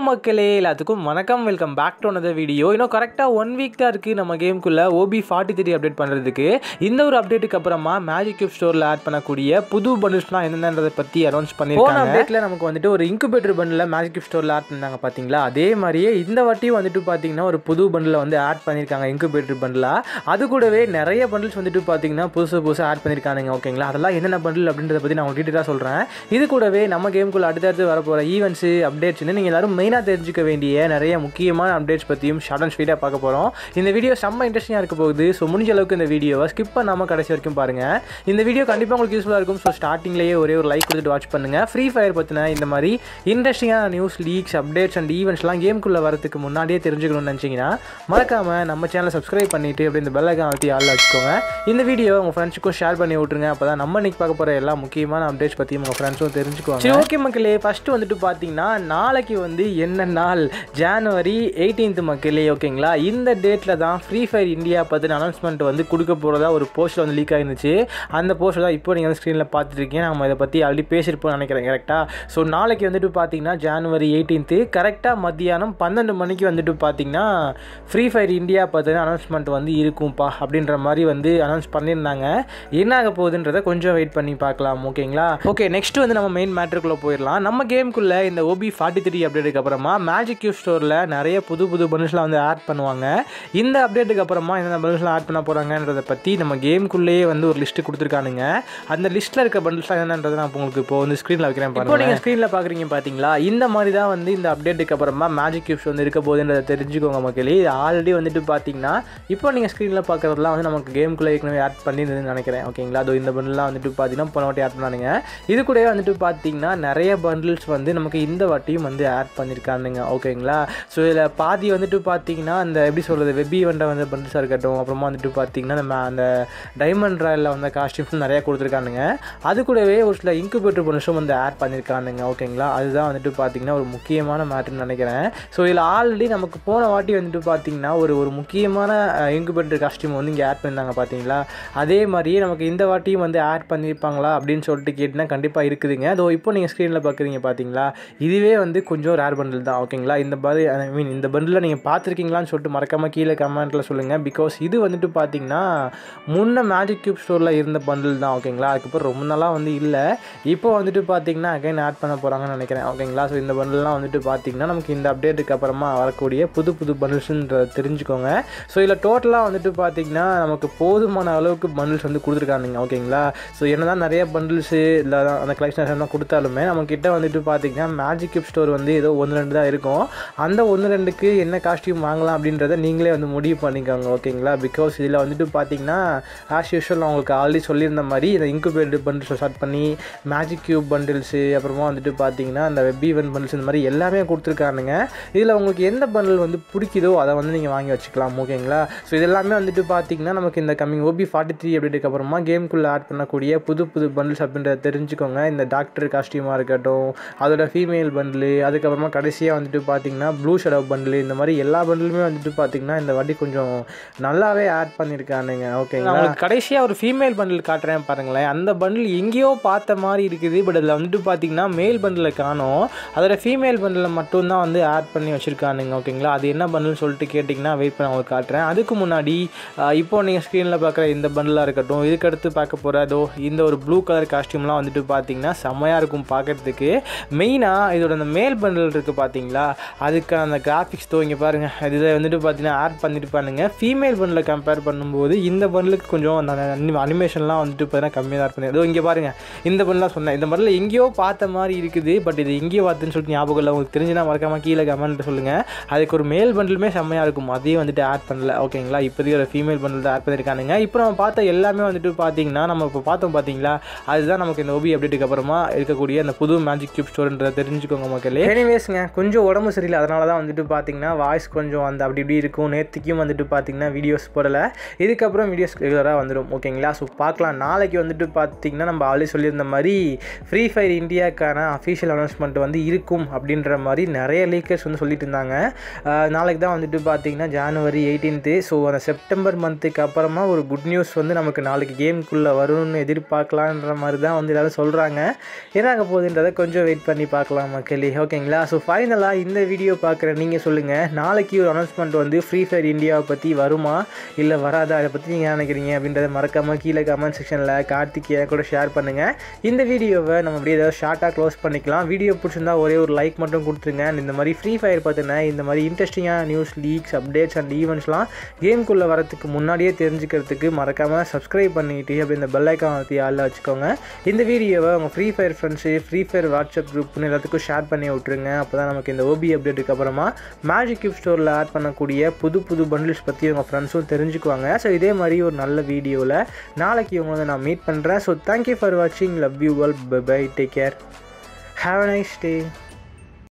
மக்களே எல்லாத்துக்கும் வணக்கம் welcome back to another video இன்னும் கரெக்டாக ஒன் வீக் தான் இருக்குது நம்ம கேமுக்குள்ளே ஓபி ஃபார்ட்டி த்ரீ அப்டேட் பண்ணுறதுக்கு இந்த ஒரு அப்டேட்டுக்கு அப்புறமா மேஜிக் கியூப் ஸ்டோரில் ஆட் பண்ணக்கூடிய புது பண்டில்ஸ்லாம் என்னென்னதை பற்றி அனௌன்ஸ் பண்ணியிருக்காங்க அப்டேட்டில் நமக்கு வந்துட்டு ஒரு இன்குபேட்டர் பண்டில் மேஜிக் கியூப் ஸ்டோரில் ஆட் பண்ணாங்க பார்த்தீங்களா அதே மாதிரியே இந்த வாட்டியும் வந்துட்டு பார்த்தீங்கன்னா ஒரு புது பண்டில் வந்து ஆட் பண்ணியிருக்காங்க இன்குபேட்டர் பண்டிலாக அது கூடவே நிறைய பண்டில்ஸ் வந்துட்டு பார்த்தீங்கன்னா புதுசு புதுசாக ஆட் பண்ணியிருக்காங்க ஓகேங்களா அதெல்லாம் என்னென்ன பண்டில் அப்படின்றத பற்றி நான் உங்களுக்கு டீட்டெயிலாக சொல்கிறேன் இது கூடவே நம்ம கேமுக்குள்ள அடுத்தடுத்து வரப்போகிற ஈவெண்ட்ஸு அப்டேட்ஸ்னு நீங்கள் எல்லாரும் மெயினாக தெரிஞ்சுக்க வேண்டிய நிறைய முக்கியமான அப்டேட்ஸ் பற்றியும் ஷார்ட் அண்ட் ஸ்வீட்டாக பார்க்க போகிறோம் இந்த வீடியோ செம்ம இன்ட்ரெஸ்டிங்காக இருக்க போகுது ஸோ முடிஞ்ச அளவுக்கு இந்த வீடியோவை ஸ்கிப் பண்ணாமல் கடைசி வரைக்கும் பாருங்கள் இந்த வீடியோ கண்டிப்பாக உங்களுக்கு யூஸ்ஃபுல்லாக இருக்கும் ஸோ ஸ்டார்டிங்லேயே ஒரே ஒரு லைக் கொடுத்துட்டு வாட்ச் பண்ணுங்கள் ஃப்ரீ ஃபயர் பற்றின இந்த மாதிரி இன்ட்ரெஸ்டிங்கான நியூஸ் லீக்ஸ் அப்டேட்ஸ் அண்ட் ஈவெண்ட்ஸ்லாம் கேமுக்குள்ளே வரதுக்கு முன்னாடியே தெரிஞ்சுக்கணும்னு நினச்சிங்கன்னா மறக்காமல் நம்ம சேனலை சப்ஸ்கிரைப் பண்ணிவிட்டு அப்படி இந்த பெல் ஐக்கான் அழுத்தி ஆளில் வச்சுக்கோங்க இந்த வீடியோ உங்கள் ஃப்ரெண்ட்ஸுக்கும் ஷேர் பண்ணி விட்ருங்க அப்போ தான் நம்ம இன்னைக்கு பார்க்க போகிற எல்லா முக்கியமான அப்டேட்ஸ் பற்றியும் உங்கள் ஃப்ரெண்ட்ஸும் தெரிஞ்சுக்குவாங்க சரி ஓகே மக்களே ஃபஸ்ட்டு வந்துட்டு பார்த்தீங்கன்னா நாளைக்கு வந்து என்ன நாள் ஜான்வரி எயிட்டீன்த் மக்களே ஓகேங்களா இந்த டேட்டில் தான் ஃப்ரீ ஃபயர் இந்தியா பற்றின அனௌன்ஸ்மெண்ட் வந்து கொடுக்க போகிறதா ஒரு போஸ்ட்டில் வந்து லீக் ஆயிருந்துச்சு அந்த போஸ்ட்டில் தான் இப்போ நீங்கள் வந்து ஸ்க்ரீனில் பார்த்துருக்கீங்க நம்ம இதை பற்றி ஆல்ரெடி பேசியிருப்போம் நினைக்கிறேன் கரெக்டாக ஸோ நாளைக்கு வந்துட்டு பார்த்தீங்கன்னா ஜான்வரி எயிட்டீன்த்து கரெக்டாக மத்தியானம் பன்னெண்டு மணிக்கு வந்துட்டு பார்த்தீங்கன்னா ஃப்ரீ ஃபயர் இந்தியா பற்றின அனௌன்ஸ்மெண்ட் வந்து இருக்கும்ப்பா அப்படின்ற மாதிரி வந்து அனௌன்ஸ் பண்ணியிருந்தாங்க என்ன ஆக போகுதுன்றதை கொஞ்சம் வெயிட் பண்ணி பார்க்கலாம் ஓகேங்களா ஓகே நெக்ஸ்ட் வந்து நம்ம மெயின் மேட்ருக்குள்ளே போயிடலாம் நம்ம கேமுக்குள்ளே இந்த ஓபி ஃபார்ட்டி த்ரீ அப்டேட்டுக்கு அப்புறமா மேஜிக் கியூப் ஸ்டோரில் நிறைய புது புது பனிஷ்லாம் வந்து ஆட் பண்ணுவாங்க இந்த அப்டேட்டுக்கு அப்புறமா என்னென்ன பனிஷ்லாம் ஆட் பண்ண போகிறாங்கன்றதை பற்றி நம்ம கேமுக்குள்ளேயே வந்து ஒரு லிஸ்ட்டு கொடுத்துருக்கானுங்க அந்த லிஸ்ட்டில் இருக்க பண்டில்ஸ்லாம் என்னன்றதை நான் இப்போ உங்களுக்கு இப்போ வந்து ஸ்க்ரீனில் வைக்கிறேன் இப்போ நீங்கள் ஸ்க்ரீனில் பார்க்குறீங்க பார்த்தீங்களா இந்த மாதிரி தான் வந்து இந்த அப்டேட்டுக்கு அப்புறமா மேஜிக் கியூப்ஸ் வந்து இருக்க போகுதுன்றதை தெரிஞ்சுக்கோங்க மக்களே இது ஆல்ரெடி வந்துட்டு பார்த்தீங்கன்னா இப்போ நீங்கள் ஸ்க்ரீனில் பார்க்குறதுலாம் வந்து நமக்கு கேமுக்குள்ளே ஏற்கனவே ஆட் பண்ணியிருந்ததுன்னு நினைக்கிறேன் ஓகேங்களா அதோ இந்த பண்டில்லாம் வந்துட்டு பார்த்தீங்கன்னா போன வாட்டி ஆட் பண்ணானுங்க இது கூடவே வந்துட்டு பார்த்தீங்கன்னா நிறைய பண்டில்ஸ் வந்து நமக்கு இந்த வாட்டியும் வந்து ஆட் பண்ணியிருக்கானுங்க ஓகேங்களா ஸோ இதில் பாதி வந்துட்டு பார்த்தீங்கன்னா அந்த எப்படி சொல்கிறது வெப்பி வண்ட வந்து பண்டில்ஸாக இருக்கட்டும் அப்புறமா வந்துட்டு பார்த்தீங்கன்னா நம்ம அந்த டைமண்ட் ராயலில் வந்த காஸ்டியூம்ஸ் நிறையா கொடுத்துருக்கானுங்க அது கூடவே ஒரு சில இன்குபேட்டர் பண்டில்ஸும் வந்து ஆட் பண்ணியிருக்கானுங்க ஓகேங்களா அதுதான் வந்துட்டு பார்த்தீங்கன்னா ஒரு முக்கியமான மேட்ருன்னு நினைக்கிறேன் ஸோ இதில் ஆல்ரெடி நமக்கு போன வாட்டி வந்துட்டு பார்த்தீங்கன்னா ஒரு ஒரு முக்கியமான இன்குபேட்டர் காஸ்டியூம் வந்து இங்கே ஆட் பண்ணியிருந்தாங்க பார்த்தீங்களா அதே மாதிரியே நமக்கு இந்த வாட்டியும் வந்து ஆட் பண்ணியிருப்பாங்களா அப்படின்னு சொல்லிட்டு கேட்டிங்கன்னா கண்டிப்பாக இருக்குதுங்க அதோ இப்போ நீங்கள் ஸ்க்ரீனில் பார்க்குறீங்க பார்த்தீங்களா இதுவே வந்து கொஞ்சம் ரேர் பண்டில் தான் ஓகேங்களா இந்த மாதிரி ஐ மீன் இந்த பண்டில் நீங்கள் பார்த்துருக்கீங்களான்னு சொல்லிட்டு மறக்காமல் கீழே கமெண்ட்டில் சொல்லுங்கள் பிகாஸ் இது வந்துட்டு பார்த்தீங்கன்னா முன்ன மேஜிக் கியூப் ஸ்டோரில் இருந்த பண்டில் தான் ஓகேங்களா அதுக்கப்புறம் ரொம்ப நாளாக வந்து இல்லை இப்போ வந்துட்டு பார்த்தீங்கன்னா அகைன் ஆட் பண்ண போகிறாங்கன்னு நினைக்கிறேன் ஓகேங்களா ஸோ இந்த பண்டில்லாம் வந்துட்டு பார்த்தீங்கன்னா நமக்கு இந்த அப்டேட்டுக்கு அப்புறமா வரக்கூடிய புது புது பண்டில்ஸ்ன்றத தெரிஞ்சுக்கோங்க ஸோ இதில் டோட்டலாக வந்துட்டு பார்த்தீங்கன்னா நமக்கு போதுமான அளவுக்கு பண்டில்ஸ் வந்து கொடுத்துருக்கானுங்க ஓகேங்களா ஸோ என்னதான் நிறைய பண்டில்ஸு இல்லை அந்த கலெக்ஷன்ஸ் எல்லாம் கொடுத்தாலுமே நம்மக்கிட்ட வந்துட்டு பார்த்தீங்கன்னா மேஜிக் கிப் ஸ்டோர் வந்து ஏதோ ஒன்று ரெண்டு தான் இருக்கும் அந்த ஒன்று ரெண்டுக்கு என்ன காஸ்டியூம் வாங்கலாம் அப்படின்றத நீங்களே வந்து முடிவு பண்ணிக்கோங்க ஓகேங்களா பிகாஸ் இதில் வந்துட்டு பார்த்தீங்கன்னா ஆஸ் யூஷுவல் நான் உங்களுக்கு ஆல்ரெடி சொல்லியிருந்த மாதிரி இந்த இன்குபேட்டட் பண்டில்ஸ் ஸ்டார்ட் பண்ணி மேஜிக் கியூப் பண்டில்ஸு அப்புறமா வந்துட்டு பார்த்தீங்கன்னா அந்த வெப் ஈவென்ட் பண்டில்ஸ் இந்த மாதிரி எல்லாமே கொடுத்துருக்கானுங்க இதில் உங்களுக்கு எந்த பண்டில் வந்து பிடிக்குதோ அதை வந்து நீங்கள் வாங்கி வச்சுக்கலாம் ஓகேங்களா ஸோ இது எல்லாமே வந்துட்டு பார்த்தீங்கன்னா நமக்கு இந்த கம்மிங் ஓபி ஃபார்ட்டி த்ரீ அப்படின்றதுக்கு அப்புறமா கேமுக்குள்ளே ஆட் பண்ணக்கூடிய புது புது பண்டில்ஸ் அப்படின்றத தெரிஞ்சுக்கோங்க இந்த டாக்டர் காஸ்டியூமாக இருக்கட்டும் அதோட ஃபீமேல் பண்டிலு அதுக்கப்புறமா கடைசியாக வந்துட்டு பார்த்தீங்கன்னா ப்ளூ ஷடோ பண்டில் இந்த மாதிரி எல்லா பண்டிலுமே வந்துட்டு பார்த்தீங்கன்னா இந்த வாட்டி கொஞ்சம் நல்லாவே ஆட் பண்ணியிருக்கானுங்க ஓகேங்களா உங்களுக்கு கடைசியாக ஒரு ஃபீமேல் பண்டில் காட்டுறேன் பாருங்களேன் அந்த பண்டில் எங்கேயோ பார்த்த மாதிரி இருக்குது பட் அதில் வந்துட்டு பார்த்தீங்கன்னா மேல் பண்டில் காணும் அதோட ஃபீமேல் பண்டில் மட்டும்தான் வந்து ஆட் பண்ணி வச்சுருக்கானுங்க ஓகேங்களா அது என்ன பண்டில்னு சொல்லிட்டு கேட்டிங்கன்னா வெயிட் பண்ண உங்களுக்கு காட்டுறேன் அதுக்கு முன்னாடி ஆஹ், இப்போ நீங்கள் ஸ்க்ரீனில் பார்க்குற இந்த பண்டிலாக இருக்கட்டும் இதுக்கடுத்து பார்க்க போகிற அதோ இந்த ஒரு ப்ளூ கலர் காஸ்டியூம்லாம் வந்துட்டு பார்த்தீங்கன்னா செம்மையாக இருக்கும் பார்க்கறதுக்கு மெயினாக இதோட அந்த மேல் பண்டில் இருக்குது பார்த்தீங்களா அதுக்கு அந்த கிராஃபிக்ஸ் தோ இங்கே பாருங்கள் இதை வந்துட்டு பார்த்தீங்கன்னா ஆட் பண்ணியிருப்பானுங்க ஃபீமேல் பண்டில் கம்பேர் பண்ணும்போது இந்த பண்டிலுக்கு கொஞ்சம் அந்த அனிமேஷன்லாம் வந்துட்டு பார்த்தீங்கன்னா கம்மியாக தான் பண்ணி அதோ இங்கே பாருங்கள் இந்த பண்டிலாம் சொன்னேன் இந்த பண்டில் எங்கேயோ பார்த்த மாதிரி இருக்குது பட் இது எங்கேயோ பார்த்துன்னு சொல்லிட்டு ஞாபகம் இல்லை உங்களுக்கு தெரிஞ்சுனா மறக்காம கீழே கமெண்ட் சொல்லுங்கள் அதுக்கு ஒரு மேல் பண்டிலுமே செம்மையாக இருக்கும் அதையும் வந்துட்டு ஆட் பண்ணல ஓகேங்களா இப்போதைக்கு ஒரு ஃபீமேல் பண்டில் தான் ஆட் பண்ணியிருக்கானுங்க இப்போ நம்ம பார்த்த எல்லாமே வந்துட்டு பார்த்தீங்கன்னா நம்ம இப்போ பார்த்தோம் பார்த்தீங்களா அதுதான் நமக்கு இந்த ஓபி அப்டேட்டுக்கு அப்புறமா இருக்கக்கூடிய அந்த புது மேஜிக் கியூப் ஸ்டோர்ன்றதை தெரிஞ்சுக்கோங்க மக்களே எனிவேஸ்ங்க கொஞ்சம் உடம்பு சரியில்லை அதனால தான் வந்துட்டு பார்த்தீங்கன்னா வாய்ஸ் கொஞ்சம் அந்த அப்படி இப்படி இருக்கும் நேற்றுக்கும் வந்துட்டு பார்த்தீங்கன்னா வீடியோஸ் போடலை இதுக்கப்புறம் வீடியோஸ் ரெகுலராக வந்துடும் ஓகேங்களா ஸோ பார்க்கலாம் நாளைக்கு வந்துட்டு பார்த்தீங்கன்னா நம்ம ஆல்ரெடி சொல்லியிருந்த மாதிரி ஃப்ரீ ஃபயர் இந்தியாக்கான அஃபீஷியல் அனௌன்ஸ்மெண்ட் வந்து இருக்கும் அப்படின்ற மாதிரி நிறைய லீக்கர்ஸ் வந்து சொல்லிட்டு இருந்தாங்க ஆஹ் நாளைக்கு தான் வந்துட்டு பார்த்தீங்கன்னா ஜானுவரி எயிட்டீன்த்து ஸோ அந்த செப்டம்பர் மந்த்துக்கு அப்புறமா ஒரு குட் நியூஸ் வந்து நமக்கு நாளைக்கு கேமுக்குள்ளே வரும்னு எதிர்பார்க்கலான்ற மாதிரி தான் வந்து எல்லாரும் சொல்கிறாங்க என்ன ஆக போகுதுன்றதை கொஞ்சம் வெயிட் பண்ணி பார்க்கலாம் மக்களே ஓகேங்களா ஸோ ஃபைனலாக இந்த வீடியோ பார்க்குற நீங்கள் சொல்லுங்கள் நாளைக்கு ஒரு அனௌன்ஸ்மெண்ட் வந்து ஃப்ரீ ஃபயர் இந்தியாவை பற்றி வருமா இல்லை வராதா அதை பற்றி நீங்கள் நினைக்கிறீங்க அப்படின்றத மறக்காமல் கீழே கமெண்ட் செக்ஷனில் கார்த்திகேயா கூட ஷேர் பண்ணுங்கள் இந்த வீடியோவை நம்ம அப்படியே ஏதாவது ஷார்ட்டாக க்ளோஸ் பண்ணிக்கலாம் வீடியோ பிடிச்சிருந்தா ஒரே ஒரு லைக் மட்டும் கொடுத்துருங்க And இந்த மாதிரி ஃப்ரீ ஃபயர் பார்த்தினா இந்த மாதிரி இன்ட்ரெஸ்டிங்கான நியூஸ் லீக்ஸ் அப்டேட்ஸ் அண்ட் ஈவெண்ட்ஸ்லாம் கேம்குள்ளே வரதுக்கு முன்னாடியே தெரிஞ்சுக்கிறதுக்கு மறக்காமல் சப்ஸ்கிரைப் பண்ணிட்டு அப்படி இந்த பெல் ஐக்கான் பற்றி ஆளில் வச்சுக்கோங்க இந்த வீடியோவை உங்கள் Free Fire friends Free Fire WhatsApp குரூப்னு எல்லாத்துக்கும் ஷேர் பண்ணி விட்ருங்க அப்போ தான் நமக்கு இந்த ஓபி அப்டேட்டுக்கு அப்புறமா மேஜிக் கியூப் ஸ்டோரில் ஆட் பண்ணக்கூடிய புது புது பண்டில்ஸ் பற்றி உங்கள் ஃப்ரெண்ட்ஸும் தெரிஞ்சுக்குவாங்க ஸோ இதே மாதிரி ஒரு நல்ல வீடியோவில் நாளைக்கு உங்களை நான் மீட் பண்ணுறேன் ஸோ தேங்க்யூ ஃபார் வாட்சிங் love you well bye take care have a nice day